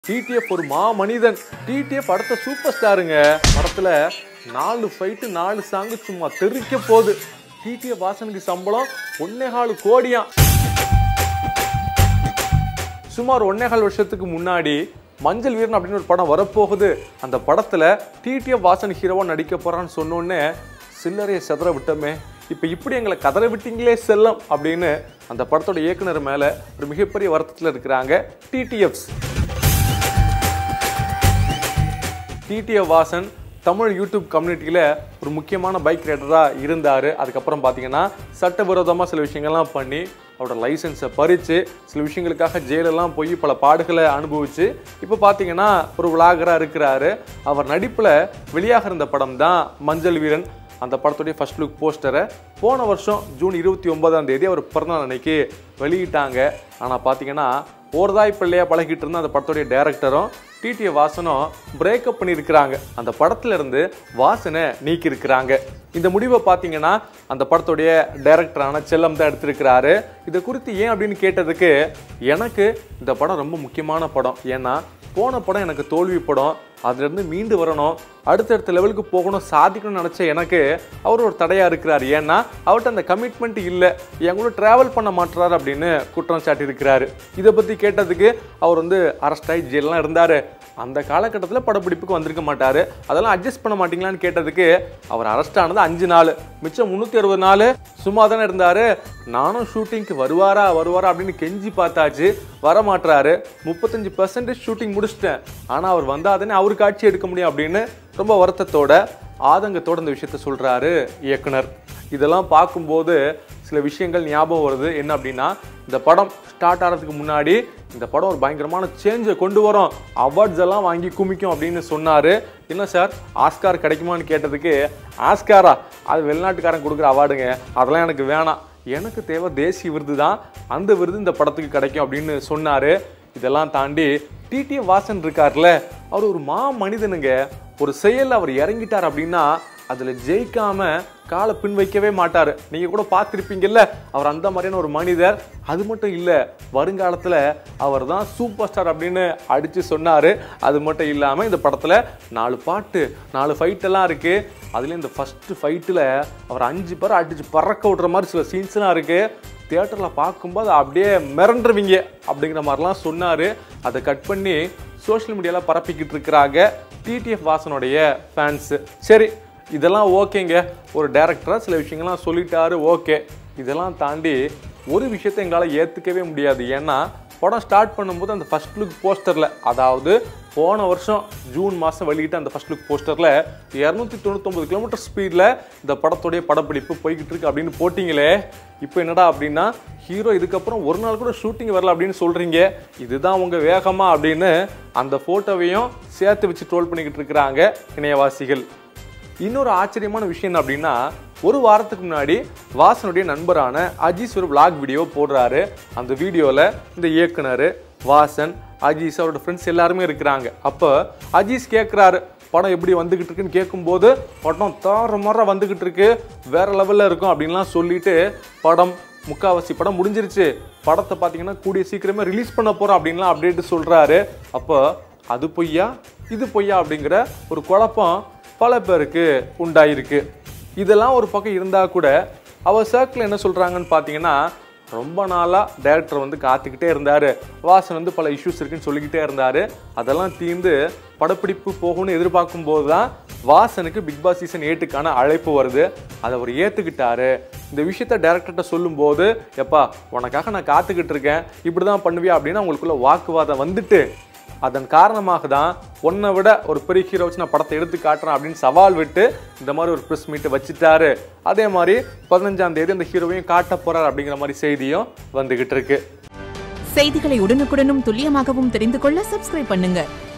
TTF ஒரு மா மனிதன் டிடிஎஃப் அடுத்த சூப்பர் ஸ்டாருங்க படத்துல நாலு ஃபைட்டு நாலு சாங்கு சும்மா தெறிக்க போகுது டிடிஎஃப் வாசனுக்கு சம்பளம் ஒன்னேகால் கோடியாம் சுமார் ஒன்னேகால் வருஷத்துக்கு முன்னாடி மஞ்சள் வீரன் அப்படின்னு ஒரு படம் வரப்போகுது அந்த படத்துல டிடிஎஃப் வாசன் ஹீரோவா நடிக்க போறான்னு சொன்னோடனே சில்லறையை செதற விட்டோமே இப்போ இப்படி எங்களை கதற விட்டீங்களே செல்லம் அப்படின்னு அந்த படத்தோட இயக்குனர் மேல ஒரு மிகப்பெரிய வருத்தத்தில் இருக்கிறாங்க TTFs TTF Vasan Tamil YouTube கம்யூனிட்டியில் ஒரு முக்கியமான பைக் ரைடராக இருந்தார் அதுக்கப்புறம் பார்த்தீங்கன்னா சட்டவிரோதமாக சில விஷயங்கள்லாம் பண்ணி அவரோட லைசன்ஸை பறித்து சில விஷயங்களுக்காக ஜெயிலெல்லாம் போய் பல பாடுகளை அனுபவிச்சு இப்போ பார்த்தீங்கன்னா ஒரு விளாகராக இருக்கிறாரு அவர் நடிப்பில் வெளியாக இருந்த படம் தான் மஞ்சள் வீரன் அந்த படத்துடைய ஃபர்ஸ்ட் லுக் போஸ்டரை போன வருஷம் ஜூன் இருபத்தி ஒன்பதாம் தேதி அவர் பிறந்தநாள் அன்னைக்கு வெளியிட்டாங்க ஆனால் பார்த்தீங்கன்னா ஓர்தாய் பிள்ளையா பழகிட்டு இருந்த அந்த படத்துடைய டைரக்டரும் டிடிஏ வாசனும் பிரேக்கப் பண்ணியிருக்கிறாங்க அந்த படத்துல இருந்து வாசனை நீக்கி இருக்கிறாங்க இந்த முடிவை பார்த்தீங்கன்னா அந்த படத்துடைய டைரக்டரான செல்லம் தான் எடுத்திருக்கிறாரு இதை குறித்து ஏன் அப்படின்னு கேட்டதுக்கு எனக்கு இந்த படம் ரொம்ப முக்கியமான படம் ஏன்னா போன படம் எனக்கு தோல்வி படம் அதுலேருந்து மீண்டு வரணும் அடுத்தடுத்த லெவலுக்கு போகணும் சாதிக்கணும்னு நினச்ச எனக்கு அவர் ஒரு தடையாக இருக்கிறார் ஏன்னா அவர்கிட்ட அந்த கமிட்மெண்ட் இல்லை என் கூட ட்ராவல் பண்ண மாட்டுறாரு அப்படின்னு குற்றம் சாட்டியிருக்கிறாரு இதை பற்றி கேட்டதுக்கு அவர் வந்து அரெஸ்ட் ஆகி ஜெயிலாம் இருந்தார் அந்த காலகட்டத்தில் படப்பிடிப்புக்கு வந்திருக்க மாட்டார் அதெல்லாம் அட்ஜஸ்ட் பண்ண மாட்டீங்களான்னு கேட்டதுக்கு அவர் அரெஸ்ட் ஆனது அஞ்சு நாள் மிச்சம் முந்நூற்றி அறுபது நாள் சும்மா தானே இருந்தார் நானும் ஷூட்டிங்க்கு வருவாரா வருவாரா அப்படின்னு கெஞ்சி பார்த்தாச்சு வர மாட்டுறாரு முப்பத்தஞ்சு பர்சன்டேஜ் ஷூட்டிங் முடிச்சிட்டேன் ஆனால் அவர் வந்தாதானே அவர் காட்சி எடுக்க முடியும் அப்படின்னு ரொம்ப வருத்தத்தோட ஆதங்கத்தோட இந்த விஷயத்த சொல்றாரு இயக்குனர் இதெல்லாம் பார்க்கும்போது சில விஷயங்கள் ஞாபகம் வருது என்ன அப்படின்னா இந்த படம் ஸ்டார்ட் ஆகிறதுக்கு முன்னாடி இந்த படம் ஒரு பயங்கரமான சேஞ்சை கொண்டு வரும் அவார்ட்ஸ் எல்லாம் வாங்கி குமிக்கும் அப்படின்னு சொன்னார் என்ன சார் ஆஸ்கார் கிடைக்குமான்னு கேட்டதுக்கு ஆஸ்காரா அது வெளிநாட்டுக்காரன் கொடுக்குற அவார்டுங்க அதெல்லாம் எனக்கு வேணாம் எனக்கு தேவை தேசிய விருது தான் அந்த விருது இந்த படத்துக்கு கிடைக்கும் அப்படின்னு சொன்னார் இதெல்லாம் தாண்டி டிடி வாசன் இருக்கார்ல அவர் ஒரு மா மனிதனுங்க ஒரு செயல் அவர் இறங்கிட்டார் அப்படின்னா அதில் ஜெயிக்காம காலை பின் வைக்கவே மாட்டார் நீங்கள் கூட பார்த்துருப்பீங்கல்ல அவர் அந்த மாதிரியான ஒரு மனிதர் அது மட்டும் இல்லை வருங்காலத்தில் அவர் தான் சூப்பர் ஸ்டார் அப்படின்னு அடித்து சொன்னார் அது மட்டும் இல்லாமல் இந்த படத்தில் நாலு பாட்டு நாலு ஃபைட்டெல்லாம் இருக்குது அதுலேயும் இந்த ஃபஸ்ட்டு ஃபைட்டில் அவர் அஞ்சு பேர் அடித்து பறக்க விட்ற மாதிரி சில சீன்ஸ்லாம் இருக்குது தியேட்டரில் பார்க்கும்போது அப்படியே மிரண்டுருவீங்க அப்படிங்கிற மாதிரிலாம் சொன்னார் அதை கட் பண்ணி சோஷியல் மீடியாவில் பரப்பிக்கிட்டு இருக்கிறாங்க டிடிஎஃப் வாசனுடைய ஃபேன்ஸு சரி இதெல்லாம் ஓகேங்க ஒரு டேரக்டராக சில விஷயங்கள்லாம் சொல்லிட்டாரு ஓகே இதெல்லாம் தாண்டி ஒரு விஷயத்தை எங்களால் ஏற்றுக்கவே முடியாது ஏன்னா படம் ஸ்டார்ட் பண்ணும்போது அந்த ஃபர்ஸ்ட் லுக் போஸ்டரில் அதாவது போன வருஷம் ஜூன் மாதம் வெளியிட்ட அந்த ஃபர்ஸ்ட் லுக் போஸ்டரில் இரநூத்தி தொண்ணூத்தொம்பது கிலோமீட்டர் ஸ்பீடில் இந்த படத்துடைய படப்பிடிப்பு போய்கிட்டு இருக்கு அப்படின்னு போட்டிங்களே இப்போ என்னடா அப்படின்னா ஹீரோ இதுக்கப்புறம் ஒரு நாள் கூட ஷூட்டிங் வரல அப்படின்னு சொல்கிறீங்க இதுதான் உங்கள் வேகமா அப்படின்னு அந்த ஃபோட்டோவையும் சேர்த்து வச்சு ட்ரோல் பண்ணிக்கிட்டு இருக்கிறாங்க இணையவாசிகள் இன்னொரு ஆச்சரியமான விஷயம் என்ன அப்படின்னா ஒரு வாரத்துக்கு முன்னாடி வாசனுடைய நண்பரான அஜீஸ் ஒரு vlog வீடியோ போடுறாரு அந்த வீடியோவில் இந்த இயக்குனர் வாசன் அஜீஸ் அவரோட ஃப்ரெண்ட்ஸ் எல்லாருமே இருக்கிறாங்க அப்போ அஜீஸ் கேட்குறாரு படம் எப்படி வந்துகிட்டு இருக்குன்னு கேட்கும்போது படம் தாறு மாற வந்துகிட்டு இருக்கு வேற லெவலில் இருக்கும் அப்படின்லாம் சொல்லிட்டு படம் முக்காவாசி படம் முடிஞ்சிருச்சு படத்தை பார்த்தீங்கன்னா கூடிய சீக்கிரமே ரிலீஸ் பண்ண போகிறோம் அப்படின்லாம் அப்டேட் சொல்கிறாரு அப்போ அது பொய்யா இது பொய்யா அப்படிங்கிற ஒரு குழப்பம் பல பேருக்கு உண்டாயிருக்கு இதெல்லாம் ஒரு பக்கம் இருந்தால் கூட அவர் சர்க்கிள் என்ன சொல்கிறாங்கன்னு பார்த்தீங்கன்னா ரொம்ப நாளாக டேரக்டர் வந்து காத்துக்கிட்டே இருந்தார் வாசன் வந்து பல இஷ்யூஸ் இருக்குன்னு சொல்லிக்கிட்டே இருந்தார் அதெல்லாம் தீர்ந்து படப்பிடிப்பு போகும்னு எதிர்பார்க்கும் போது தான் வாசனுக்கு பிக் பாஸ் சீசன் எயிட்டுக்கான அழைப்பு வருது அதை அவர் ஏற்றுக்கிட்டாரு இந்த விஷயத்த டேரக்டர்கிட்ட சொல்லும்போது எப்பா உனக்காக நான் காத்துக்கிட்டு இருக்கேன் இப்படி தான் பண்ணுவியா அப்படின்னு அவங்களுக்குள்ள வாக்குவாதம் வந்துட்டு அதன் காரணமாக தான் உன்னை விட ஒரு பெரிய ஹீரோ வச்சு நான் படத்தை எடுத்து காட்டுறேன் அப்படின்னு சவால் விட்டு இந்த மாதிரி ஒரு ப்ரெஸ் மீட்டை வச்சுட்டாரு அதே மாதிரி பதினஞ்சாம் தேதி அந்த ஹீரோவையும் காட்ட போறார் அப்படிங்கிற மாதிரி செய்தியும் வந்துகிட்டு இருக்கு செய்திகளை உடனுக்குடனும் துல்லியமாகவும் தெரிந்து கொள்ள சப்ஸ்கிரைப் பண்ணுங்க